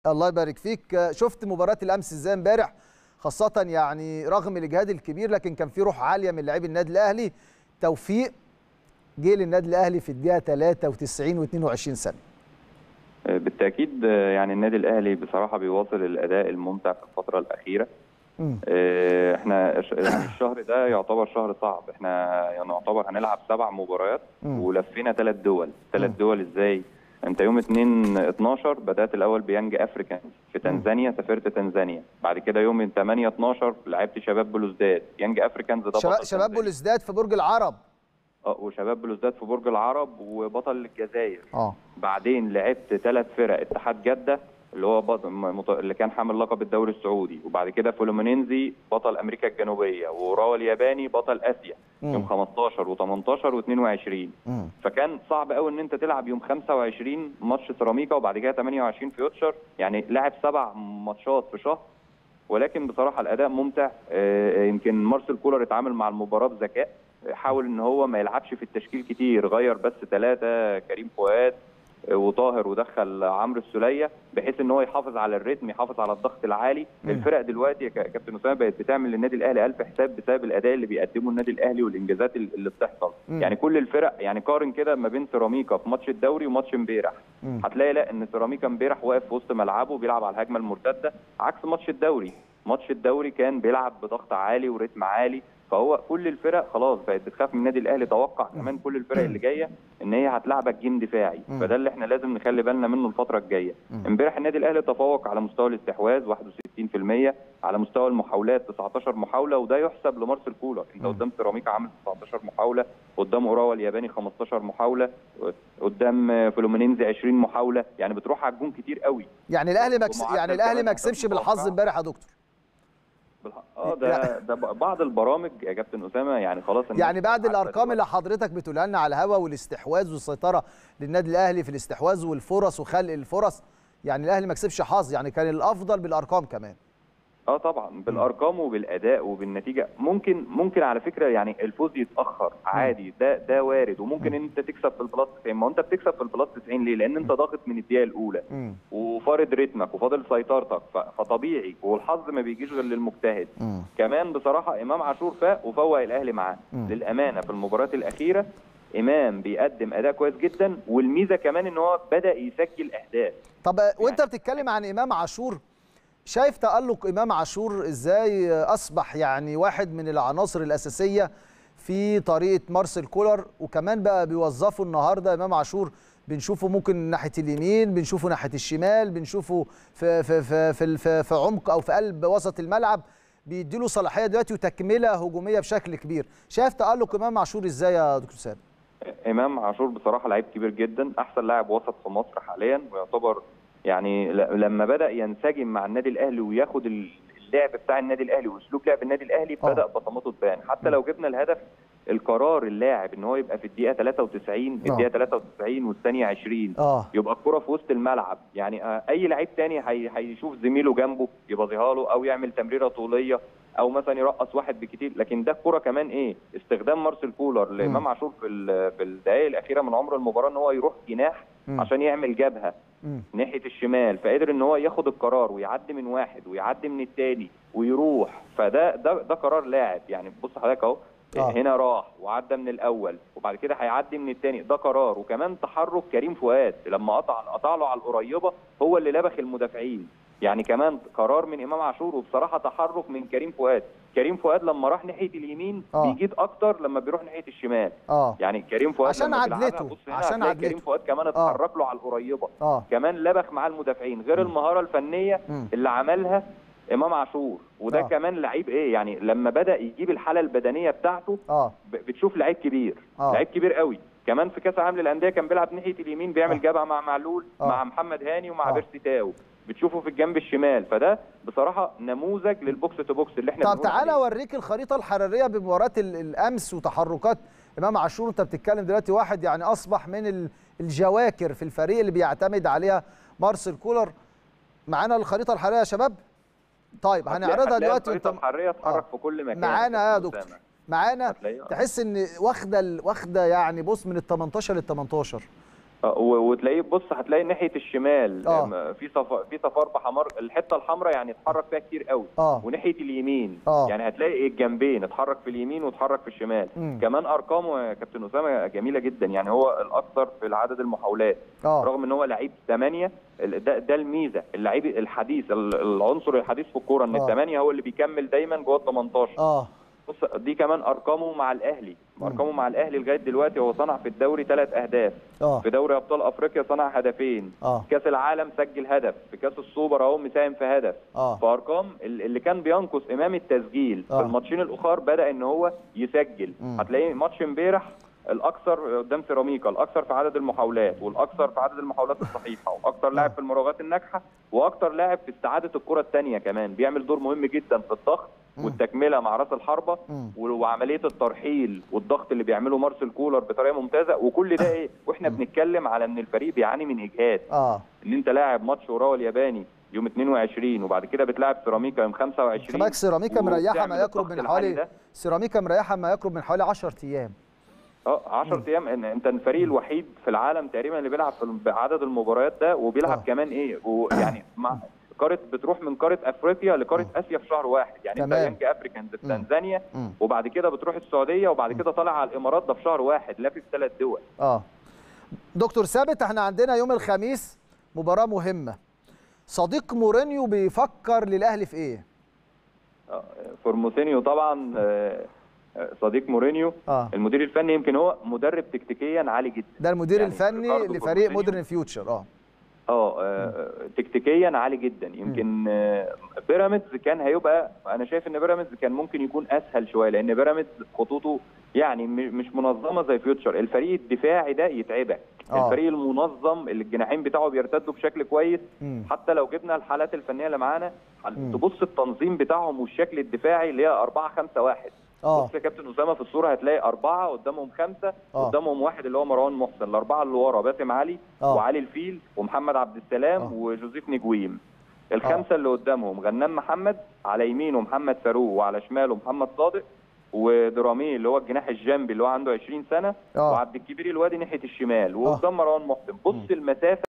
الله يبارك فيك شفت مباراه الامس ازاي امبارح خاصه يعني رغم الاجهاد الكبير لكن كان في روح عاليه من لاعبي النادي الاهلي توفيق جه للنادي الاهلي في الدقيقه 93 و22 ثانيه بالتاكيد يعني النادي الاهلي بصراحه بيواصل الاداء الممتع في الفتره الاخيره آه، احنا يعني الشهر ده يعتبر شهر صعب احنا يعني يعتبر هنلعب سبع مباريات ولفينا ثلاث دول ثلاث دول ازاي انت يوم 2 12 بدات الاول بيانج افريكان في تنزانيا سافرت تنزانيا بعد كده يوم 8 12 لعبت شباب بلوزداد يانج افريكانز ده شباب, شباب بلوزداد في برج العرب اه وشباب بلوزداد في برج العرب وبطل الجزائر اه بعدين لعبت ثلاث فرق اتحاد جده اللي هو بطل اللي كان حامل لقب الدوري السعودي وبعد كده فلومينينزي بطل امريكا الجنوبيه وراوا الياباني بطل اسيا مم. يوم 15 و18 و22 مم. فكان صعب قوي ان انت تلعب يوم 25 ماتش سيراميكا وبعد كده 28 فيوتشر يعني لعب سبع ماتشات في شهر ولكن بصراحه الاداء ممتع آه، يمكن مارسيل كولر اتعامل مع المباراه بذكاء حاول ان هو ما يلعبش في التشكيل كتير غير بس ثلاثه كريم فؤاد آه، وطاهر ودخل عمرو السوليه بحيث ان هو يحافظ على الريتم يحافظ على الضغط العالي مم. الفرق دلوقتي يا كا- كابتن اسامه بقت بتعمل للنادي الاهلي الف حساب بسبب الاداء اللي بيقدمه النادي الاهلي والانجازات ال- اللي بتحصل مم. يعني كل الفرق يعني قارن كده ما بين سيراميكا في ماتش الدوري وماتش امبارح مم. هتلاقي لا ان سيراميكا امبارح واقف في وسط ملعبه بيلعب على الهجمه المرتده عكس ماتش الدوري ماتش الدوري كان بيلعب بضغط عالي وريتم عالي فهو كل الفرق خلاص بقت بتخاف من النادي الاهلي توقع كمان كل الفرق اللي جايه ان هي هتلعبك جيم دفاعي مم. فده اللي احنا لازم نخلي بالنا منه الفتره الجايه مم. امبارح النادي الاهلي تفوق على مستوى الاستحواذ 61% على مستوى المحاولات 19 محاوله وده يحسب لمارسيل كولر انت مم. قدام سيراميكا عامل 19 محاوله قدام اوراوا الياباني 15 محاوله قدام فلومينينزي 20 محاوله يعني بتروح على الجون كتير قوي يعني الاهلي مكس... ومعدل يعني الاهلي كمان ما كسبش أنت بالحظ متوقع. امبارح يا دكتور بالح- اه ده ده بعض البرامج يا كابتن اسامه يعني خلاص الناس يعني بعد عارفة الارقام دلوقتي. اللي حضرتك بتقولها لنا على الهوا والاستحواذ والسيطره للنادي الاهلي في الاستحواذ والفرص وخلق الفرص يعني الاهلي ما كسبش حظ يعني كان الافضل بالارقام كمان اه طبعا بالارقام وبالاداء وبالنتيجه ممكن ممكن على فكره يعني الفوز يتاخر عادي ده ده وارد وممكن ان انت تكسب في البلس 90 ما هو انت بتكسب في البلس 90 ليه؟ لان انت ضاغط من الدقيقه الاولى مم. وفارض رتمك وفاضل سيطرتك ف- فطبيعي والحظ ما بيجيش غير للمجتهد مم. كمان بصراحه امام عاشور فاق وفوق الاهلي معاه مم. للامانه في المباريات الاخيره امام بيقدم اداء كويس جدا والميزه كمان ان هو بدا يسجل اهداف طب وانت بتتكلم عن امام عاشور شايف تألق امام عاشور ازاي اصبح يعني واحد من العناصر الاساسيه في طريقه مارسيل كولر وكمان بقى بيوظفوا النهارده امام عاشور بنشوفه ممكن ناحيه اليمين بنشوفه ناحيه الشمال بنشوفه في في في في, في, في عمق او في قلب وسط الملعب بيديله صلاحيه دلوقتي وتكمله هجوميه بشكل كبير شايف تألق امام عاشور ازاي يا دكتور سامي امام عاشور بصراحه لعيب كبير جدا احسن لاعب وسط في مصر حاليا ويعتبر يعني ل- لما بدا ينسجم مع النادي الاهلي وياخد ال- اللعب بتاع النادي الاهلي واسلوب لعب النادي الاهلي آه. بدا بصماته تبان حتى لو جبنا الهدف القرار اللاعب ان هو يبقى في الدقيقه 93 الدقيقه 93 والثانيه 20 اه يبقى الكرة في وسط الملعب يعني آه، اي لعيب تاني هي- هيشوف زميله جنبه يبظيها له او يعمل تمريره طوليه او مثلا يرقص واحد بكتير لكن ده الكرة كمان ايه استخدام مارسيل كولر لامام عاشور في ال- في الدقائق الاخيره من عمر المباراه ان هو يروح جناح مم. عشان يعمل جبهه مم. ناحيه الشمال فقدر ان هو ياخد القرار ويعدي من واحد ويعدي من التاني ويروح فده ده ده قرار لاعب يعني بص حضرتك اهو آه. هنا راح وعدى من الاول وبعد كده هيعدي من التاني ده قرار وكمان تحرك كريم فؤاد لما قطع قطع له على القريبه هو اللي لبخ المدافعين يعني كمان قرار من امام عاشور وبصراحه تحرك من كريم فؤاد كريم فؤاد لما راح ناحيه اليمين آه. بيجيد اكتر لما بيروح ناحيه الشمال اه يعني كريم فؤاد عشان لما بيلعبها، عدلته، بص هنا عشان هتلاقي عدلته. كريم فؤاد كمان اتحرك له على القريبه اه كمان لبخ معاه المدافعين غير المهاره الفنيه مم. اللي عملها امام عاشور وده آه. كمان لعيب ايه يعني لما بدا يجيب الحاله البدنيه بتاعته اه ب- بتشوف لعيب كبير آه. لعيب كبير قوي كمان في كاس العالم للانديه كان بيلعب ناحيه اليمين بيعمل آه. جبهه مع معلول آه. مع محمد هاني ومع آه. بيرسي تاو بتشوفه في الجنب الشمال فده بصراحه نموذج للبوكس تو بوكس اللي احنا طب بنقول تعالى عليه. اوريك الخريطه الحراريه بمباراه ال- الامس وتحركات امام عاشور انت بتتكلم دلوقتي واحد يعني اصبح من ال- الجواكر في الفريق اللي بيعتمد عليها مارسيل كولر معانا الخريطه الحراريه يا شباب طيب هتلاقي- هنعرضها هتلاقي دلوقتي الخريطه وانت الحراريه اتحرك آه. في كل مكان معانا يا كابتن دكتور أسامة. معانا هتلاقيها. تحس ان واخده ال- واخده يعني بص من ال 18 لل 18 آه، و- وتلاقيه بص هتلاقي ناحيه الشمال آه. آم، في صف في صفار بحمر الحته الحمراء يعني اتحرك فيها كتير قوي اه وناحيه اليمين آه. يعني هتلاقي الجنبين اتحرك في اليمين واتحرك في الشمال مم. كمان ارقامه يا كابتن اسامه جميله جدا يعني هو الاكثر في عدد المحاولات اه رغم ان هو لعيب ثمانية ده, ده الميزه اللعيب الحديث ال- العنصر الحديث في الكوره ان آه. الثمانيه هو اللي بيكمل دايما جوه ال 18 اه بص دي كمان ارقامه مع الاهلي ارقامه مع الاهلي لغايه دلوقتي هو صنع في الدوري ثلاث اهداف اه في دوري ابطال افريقيا صنع هدفين اه كاس العالم سجل هدف في كاس السوبر اهو مساهم في هدف اه فارقام ال- اللي كان بينقص امام التسجيل آه. في الماتشين الاخر بدا ان هو يسجل مم. هتلاقيه ماتش امبارح الاكثر قدام سيراميكا الاكثر في عدد المحاولات والاكثر في عدد المحاولات الصحيحه واكثر لاعب في المراوغات الناجحه واكثر لاعب في استعاده الكره الثانيه كمان بيعمل دور مهم جدا في الضغط مم. والتكمله مع راس الحربه مم. وعمليه الترحيل والضغط اللي بيعمله مارسيل كولر بطريقه ممتازه وكل ده ايه واحنا بنتكلم على ان الفريق بيعاني من اجهاد اه ان انت لاعب ماتش اوراوا الياباني يوم 22 وبعد كده بتلاعب سيراميكا يوم 25 خلي بالك سيراميكا مريحه وبتعمل ما يقرب الضغط من العالي حوالي ده. سيراميكا مريحه ما يقرب من حوالي 10 ايام اه 10 ايام ان انت الفريق الوحيد في العالم تقريبا اللي بيلعب في بعدد المباريات ده وبيلعب آه. كمان ايه ويعني مع قاره بتروح من قاره افريقيا لقاره اسيا في شهر واحد يعني انت تمام. يانج افريكانز في مم. تنزانيا مم. وبعد كده بتروح السعوديه وبعد كده طالع على الامارات ده في شهر واحد لافف ثلاث دول اه دكتور ثابت احنا عندنا يوم الخميس مباراه مهمه صديق مورينيو بيفكر للاهلي في ايه آه، فورموسينيو طبعا آه، آه، صديق مورينيو اه المدير الفني يمكن هو مدرب تكتيكيا عالي جدا ده المدير يعني الفني ريكاردو لفريق فورموسينيو. مودرن فيوتشر اه اه آه، تكتيكيا عالي جدا يمكن آه، بيراميدز كان هيبقى انا شايف ان بيراميدز كان ممكن يكون اسهل شويه لان بيراميدز خطوطه يعني م- مش منظمه زي فيوتشر الفريق الدفاعي ده يتعبك آه. الفريق المنظم اللي الجناحين بتاعه بيرتدوا بشكل كويس مم. حتى لو جبنا الحالات الفنيه اللي معانا مم. تبص التنظيم بتاعهم والشكل الدفاعي اللي هي 4 5 1 اه بص يا كابتن اسامه في الصوره هتلاقي اربعه قدامهم خمسه آه. قدامهم واحد اللي هو مروان محسن الاربعه اللي ورا باسم علي آه. وعلي الفيل ومحمد عبد السلام آه. وجوزيف نجويم الخمسه اللي قدامهم غنام محمد على يمينه محمد فاروق وعلى شماله محمد صادق ودرامي اللي هو الجناح الجنبي اللي هو عنده 20 سنه آه. وعبد الكبير الوادي ناحيه الشمال وقدام مروان محسن بص المسافه